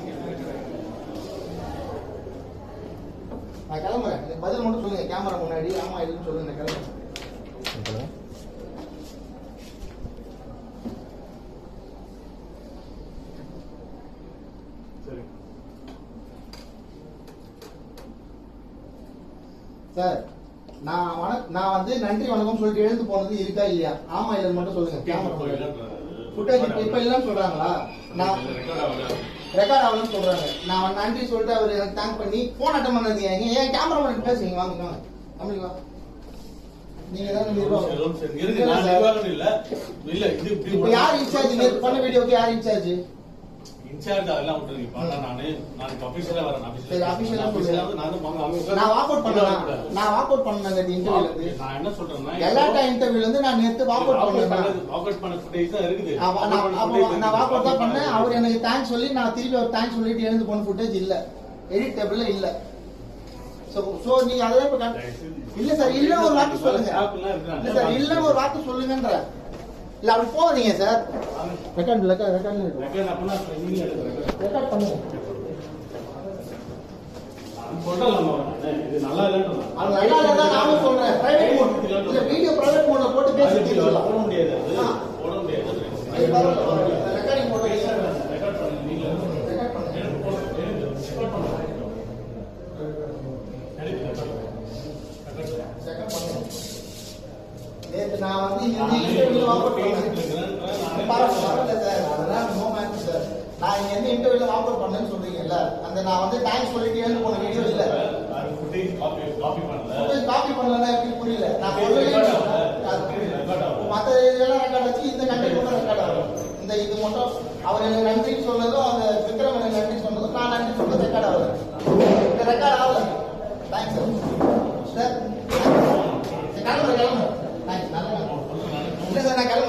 நான் கிளம்புறேன் எனக்கு பதில் மட்டும் சொல்லுங்க கேமரா முன்னாடி ஆமா இல்லைன்னு சொல்லுங்க நான் கிளம்புறேன் சரி சார் நான் வண நான் வந்து நன்றி வணக்கம் சொல்லிட்டு எழுந்து போனது இருக்கா இல்லையா ஆமா இல்லைன்னு மட்டும் சொல்லுங்க கேமரா முன்னாடி ஃபுட்டேஜ் இப்ப இப்ப இல்லைன்னு சொல்றாங்களா நான் ரெக்கார்ட் ஆகலன்னு சொல்றாங்க நான் நன்றி சொல்லிட்டு அவர் எனக்கு தேங்க் பண்ணி போன் அட்டன் பண்ணது ஏங்க ஏன் கேமரா முன்னாடி பேசுங்க வாங்க வாங்க தமிழ் வா நீங்க தான் நிர்வாகம் இருக்கு நான் நிர்வாகம் இல்ல இல்ல இது இப்படி இப்ப யார் இன்சார்ஜ் நேத்து பண்ண வீடியோக்கு யார் இன்சார்ஜ் இன்சார்ஜ் அதெல்லாம் விட்டுருங்க இப்ப நான் நானு நான் அபிஷியலா வரேன் சரி, official ஆ சொல்லுங்க. வந்து நான் தான் வாங்க, அவங்க உட்கார்ந்து- நான் வாக் அவுட் பண்ணலாம் நான் வாக் அவுட் பண்ணேன் இன்டர்வியூல இருந்து நான் என்ன சொல்றேன்னா எல்லாட்டா இன்டர்வியூல இருந்து நான் நேத்து வாக் அவுட் பண்ணேன் வாக் அவுட் பண்ண ஃபுட்டேஜ் தான் இருக்குது அவ- நான் அப்போ நான் வாக் அவுட் தான் பண்ணேன் அவர் எனக்கு தேங்க்ஸ் சொல்லி நான் திருப்பி அவர் தேங்க்ஸ் சொல்லிட்டு எழுந்து போன ஃபுட்டேஜ் இல்ல எடிட் டேபிள்ல இல்ல சோ சோ நீங்க அதெல்லாம் இப்ப கண்- இல்ல சார் இல்ல ஒரு வார்த்தை சொல்லுங்க இல்ல சார் இல்ல ஒரு வார்த்தை சொல்லுங்கன்ற இல்ல அப்படி போகாதீங்க sir record record record record அப்பனா நீங்க எடுக்கிறேன் ரெக்கார்ட் பண்ணுங்க சொல்லலாமா நானு? இது நல்லா இல்லைன்னு அது நல்லா இல்ல தான் நானும் சொல்றேன் பிரைவேட் மோட் இல்ல வீடியோ பிரைவேட் மோட்ல போட்டு பேசி அது தீர்க்கலாம் போட முடியாது அது. ஆ. போட முடியாது அது பரவாயில்ல, பரவாயில்ல. ரெக்கார்டிங் போட்டு ரெக்கார்ட் பண்ணுங்க நீங்க ரெக்கார்ட் பண்ணுங்க எடுத்து போட- எடுத்து ரெக்கார்ட் பண்ணுங்க எடுத்து ரெக்கார்ட் பண்ணுங்க. ரெக்கார்ட் பண்ணுங்க. செகண்ட் பண்ணுங்க நேத்து நான் வந்து இந்த இன்டர்வியூல வாக் அவுட் பண்ணேன் பரவாயில்ல பரவாயில்ல சார் அதெல்லாம் நோ மேட்ச் சார் நான் இங்க இருந்து இன்டர்வியூல வாக் அவுட் பண்ணேன்னு சொல்றீங்கல்ல அந்த நான் வந்து தேங்க்ஸ் சொல்லிட்டு எழுந்து போன வீடியோ இல்ல அது footage copy- copy பண்ணல. காப்பி பண்ணலன்னா எப்படி புரியல நான் இது record ஆகல. சொல்லவே record ஆகல. மத்த இதெல்லாம் ரெக்கார்ட் வச்சு இந்த கண்டென்ட் மட்டும் ரெக்கார்ட் ஆகும் இந்த இது மட்டும் அவர் எனக்கு நன்றி சொன்னதும் அந்த விக்ரம் எனக்கு நன்றி சொன்னதும் நான் நன்றி சொன்னதும் ரெக்கார்ட் ஆகல இந்த ரெக்கார்ட் ஆகல தேங்க்ஸ் சார் சார் கிளம்புறேன் கிளம்புறேன் தேங்க்ஸ் நல்லா இல்ல சார் நான் கிளம்புறேன்